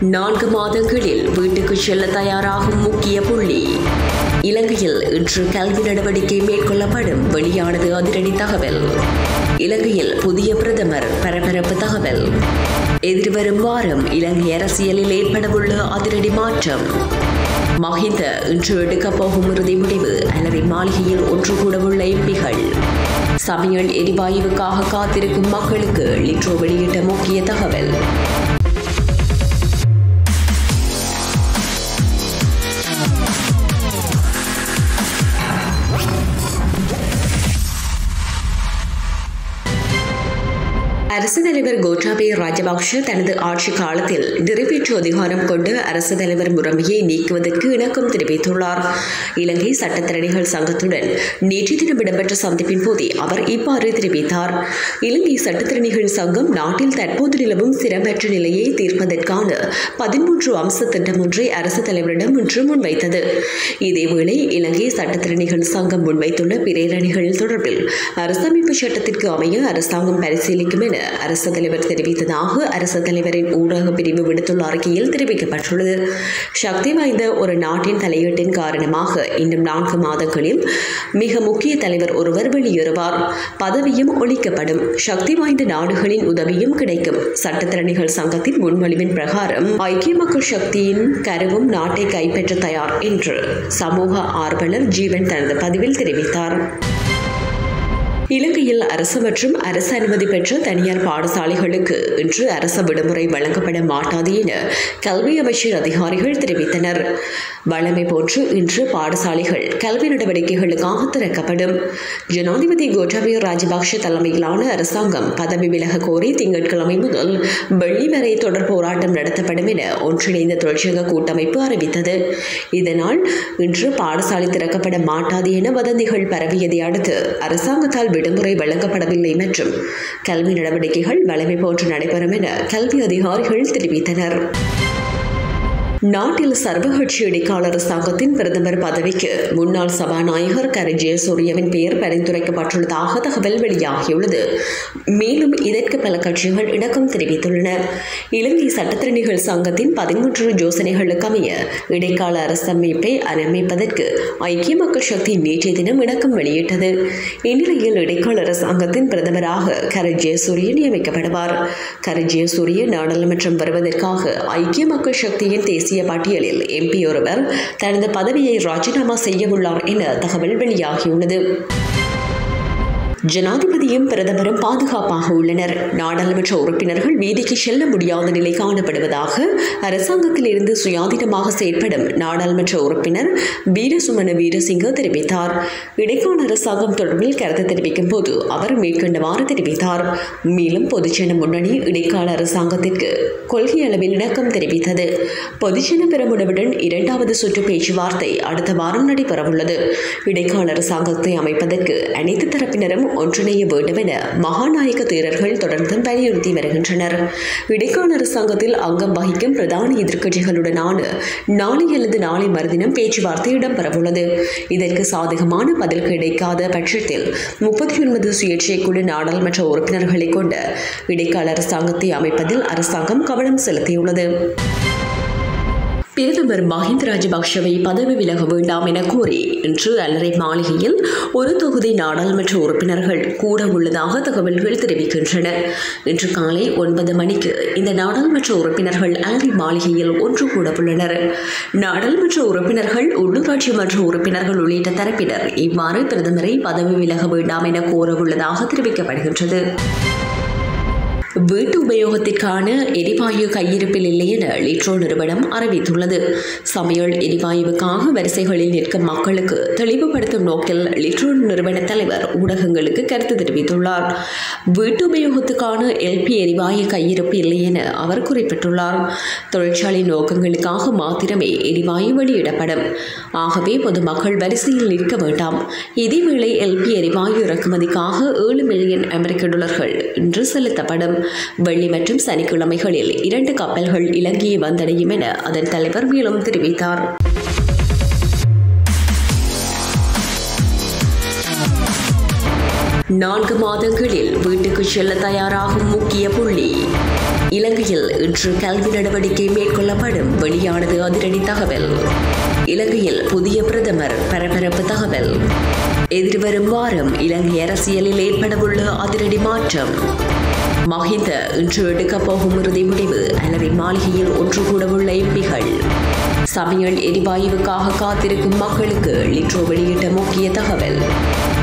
நான்கு மாதங்களில் வீட்டுக்கு செல்ல தயாராகும் முக்கிய புள்ளி இலங்கையில் இன்று கல்வி நடவடிக்கை மேற்கொள்ளப்படும் வெளியானது அதிரடி தகவல் இலங்கையில் புதிய பிரதமர் பரபரப்பு தகவல் எதிர்வரும் வாரம் இலங்கை அரசியலில் ஏற்படவுள்ள அதிரடி மாற்றம் மஹிந்த இன்று எடுக்கப் போகும் இறுதி முடிவு அலரி மாளிகையில் ஒன்று கூடவுள்ள எம்பிகள் சமையல் எரிவாயுவுக்காக காத்திருக்கும் மக்களுக்கு லிட்ரோ வெளியிட்ட முக்கிய தகவல் அரசு தலைவர் கோட்டாபய ராஜபக்ஷ தனது ஆட்சி காலத்தில் நிறைவேற்று அதிகாரம் கொண்டு அரசு தலைவர் முறைமையை நீக்குவதற்கு இணக்கம் தெரிவித்துள்ளார் இலங்கை சட்டத்திறனிகள் சங்கத்துடன் நேற்று தினம் இடம்பெற்ற சந்திப்பின் போதே அவர் இவ்வாறு தெரிவித்தார் இலங்கை சட்டத்திறனிகள் சங்கம் நாட்டில் தற்போது நிலவும் சிரமற்ற நிலையை தீர்ப்பதற்கான பதிமூன்று அம்ச திட்டம் ஒன்றை அரசு தலைவரிடம் இன்று முன்வைத்தது இதேவேளை இலங்கை சட்டத்திறனிகள் சங்கம் முன்வைத்துள்ள பிரேரணிகள் தொடர்பில் அரசமைப்பு சட்டத்திற்கு அமைய அரசாங்கம் பரிசீலிக்கும் என அரசு தலைவர் தெரிவித்ததாக அரசு தலைவரின் ஊடக பிரிவு விடுத்துள்ள அறிக்கையில் தெரிவிக்கப்பட்டுள்ளது சக்தி வாய்ந்த ஒரு நாட்டின் தலையீட்டின் காரணமாக இன்னும் நான்கு மாதங்களில் மிக முக்கிய தலைவர் ஒருவர் வெளியேறுவார் பதவியும் ஒழிக்கப்படும் சக்தி வாய்ந்த நாடுகளின் உதவியும் கிடைக்கும் சட்டத்திறனிகள் சங்கத்தின் முன்மொழிவின் பிரகாரம் ஐக்கிய மக்கள் சக்தியின் கருவும் நாட்டை கைப்பற்ற தயார் என்று சமூக ஆர்வலர் ஜீவன் தனது பதிவில் தெரிவித்தார் இலங்கையில் அரசு மற்றும் அரசு அனுமதி பெற்ற தனியார் பாடசாலைகளுக்கு இன்று அரசு விடுமுறை வழங்கப்பட மாட்டாது என கல்வி அமைச்சர் அதிகாரிகள் தெரிவித்தனர் வழமை போன்று இன்று பாடசாலைகள் கல்வி நடவடிக்கைகளுக்காக திறக்கப்படும் ஜனாதிபதி கோட்டாபய ராஜபக்ஷ தலைமையிலான அரசாங்கம் பதவி விலக கோரி திங்கட்கிழமை முதல் வெள்ளி வரை தொடர் போராட்டம் நடத்தப்படும் என ஒன்றிணைந்த தொழிற்சங்க கூட்டமைப்பு அறிவித்தது இதனால் இன்று பாடசாலை திறக்கப்பட மாட்டாது என வதந்திகள் பரவியதை அடுத்து அரசாங்கத்தால் விடுமுறை வழங்கப்படவில்லை மற்றும் கல்வி நடவடிக்கைகள் வளமை போன்று நடைபெறும் என கல்வி அதிகாரிகள் தெரிவித்தனர் நாட்டில் சர்வகட்சி இடைக்கால அரசாங்கத்தின் பிரதமர் பதவிக்கு முன்னாள் சபாநாயகர் கரு ஜெயசூரியவின் பெயர் பரிந்துரைக்கப்பட்டுள்ளதாக தகவல் வெளியாகியுள்ளது மேலும் இதற்கு பல கட்சிகள் இணக்கம் தெரிவித்துள்ளன இலங்கை சட்டத்திறனிகள் சங்கத்தின் பதிமூன்று யோசனைகளுக்கு அமைய இடைக்கால அரசமைப்பை அமைப்பதற்கு ஐக்கிய மக்கள் சக்தி நேற்றைய தினம் இணக்கம் வெளியிட்டது இந்நிலையில் இடைக்கால அரசாங்கத்தின் பிரதமராக கரு ஜெயசூரிய நியமிக்கப்படுவார் கரு ஜெயசூரிய நாடாளுமன்றம் வருவதற்காக ஐக்கிய மக்கள் சக்தியின் தேசிய தேசிய பட்டியலில் எம்பி ஒருவர் தனது பதவியை ராஜினாமா செய்யவுள்ளார் என தகவல் வெளியாகியுள்ளது ஜனாதிபதியும் பிரதமரும் பாதுகாப்பாக உள்ளனர் நாடாளுமன்ற உறுப்பினர்கள் வீதிக்கு செல்ல முடியாத நிலை காணப்படுவதாக அரசாங்கத்தில் இருந்து சுயாதீனமாக செயற்படும் நாடாளுமன்ற உறுப்பினர் வீரசுமன வீரசிங்க தெரிவித்தார் இடைக்கால அரசாங்கம் தொடர்பில் கருத்து தெரிவிக்கும் போது அவர் மேற்கொண்டவாறு தெரிவித்தார் மேலும் பொதுஜன முன்னணி இடைக்கால அரசாங்கத்திற்கு கொள்கை அளவில் இணக்கம் தெரிவித்தது பொதுஜன பெருமுடவுடன் இரண்டாவது சுற்று பேச்சுவார்த்தை அடுத்த வாரம் நடைபெறவுள்ளது இடைக்கால அரசாங்கத்தை அமைப்பதற்கு அனைத்து தரப்பினரும் ஒன்றிணைய வேண்டும் என மகாநாயக தேரர்கள் தொடர்ந்து வலியுறுத்தி வருகின்றனர் இடைக்கால அரசாங்கத்தில் அங்கம் வகிக்கும் பிரதான எதிர்க்கட்சிகளுடனான நாளை அல்லது நாளை மறுதினம் பேச்சுவார்த்தை இடம்பெறவுள்ளது இதற்கு சாதகமான பதில் கிடைக்காத பட்சத்தில் முப்பத்தி ஒன்பது சுயேட்சை குழு நாடாளுமன்ற உறுப்பினர்களை கொண்ட இடைக்கால அரசாங்கத்தை அமைப்பதில் அரசாங்கம் கவனம் செலுத்தியுள்ளது பிரதமர் மஹிந்த ராஜபக்ஷவை பதவி விலக வேண்டாம் என கோரி இன்று அலரை மாளிகையில் ஒரு தொகுதி நாடாளுமன்ற உறுப்பினர்கள் கூட உள்ளதாக தகவல்கள் தெரிவிக்கின்றன இன்று காலை ஒன்பது மணிக்கு இந்த நாடாளுமன்ற உறுப்பினர்கள் அலரை மாளிகையில் ஒன்று கூட உள்ளனர் நாடாளுமன்ற உறுப்பினர்கள் உள்ளூராட்சி மன்ற உறுப்பினர்கள் உள்ளிட்ட தரப்பினர் இவ்வாறு பிரதமரை பதவி விலக வேண்டாம் என கோர உள்ளதாக தெரிவிக்கப்படுகின்றது வீட்டு உபயோகத்திற்கான எரிவாயு கையிருப்பில் இல்லை என லிட்ரோ நிறுவனம் அறிவித்துள்ளது சமையல் எரிவாயுவுக்காக வரிசைகளில் நிற்கும் மக்களுக்கு தெளிவுபடுத்தும் நோக்கில் லிட்ரோ நிறுவன தலைவர் ஊடகங்களுக்கு கருத்து தெரிவித்துள்ளார் வீட்டு உபயோகத்துக்கான எல்பி எரிவாயு கையிருப்பு இல்லை என அவர் குறிப்பிட்டுள்ளார் தொழிற்சாலை நோக்கங்களுக்காக மாத்திரமே எரிவாயு வெளியிடப்படும் ஆகவே பொதுமக்கள் வரிசையில் நிற்க வேண்டாம் இதேவேளை எல்பி எரிவாயு இறக்குமதிக்காக ஏழு மில்லியன் அமெரிக்க டாலர்கள் இன்று செலுத்தப்படும் வெள்ளி மற்றும் சனிக்கிழமைகளில் இரண்டு கப்பல்கள் இலங்கையை வந்தடையும் என அதன் தலைவர் மேலும் தெரிவித்தார் நான்கு மாதங்களில் வீட்டுக்கு செல்ல தயாராகும் முக்கிய புள்ளி இலங்கையில் இன்று கல்வி நடவடிக்கை மேற்கொள்ளப்படும் வெளியானது அதிரடி தகவல் இலங்கையில் புதிய பிரதமர் பரபரப்பு தகவல் எதிர்வரும் வாரம் இலங்கை அரசியலில் ஏற்படவுள்ள அதிரடி மாற்றம் மஹிந்த இன்று எடுக்கப் போகும் இறுதி முடிவு அல்லது மாளிகையில் ஒன்று கூடவுள்ள எம்பிகள் சமையல் எரிவாயுவுக்காக காத்திருக்கும் மக்களுக்கு லிட்ரோ வெளியிட்ட முக்கிய தகவல்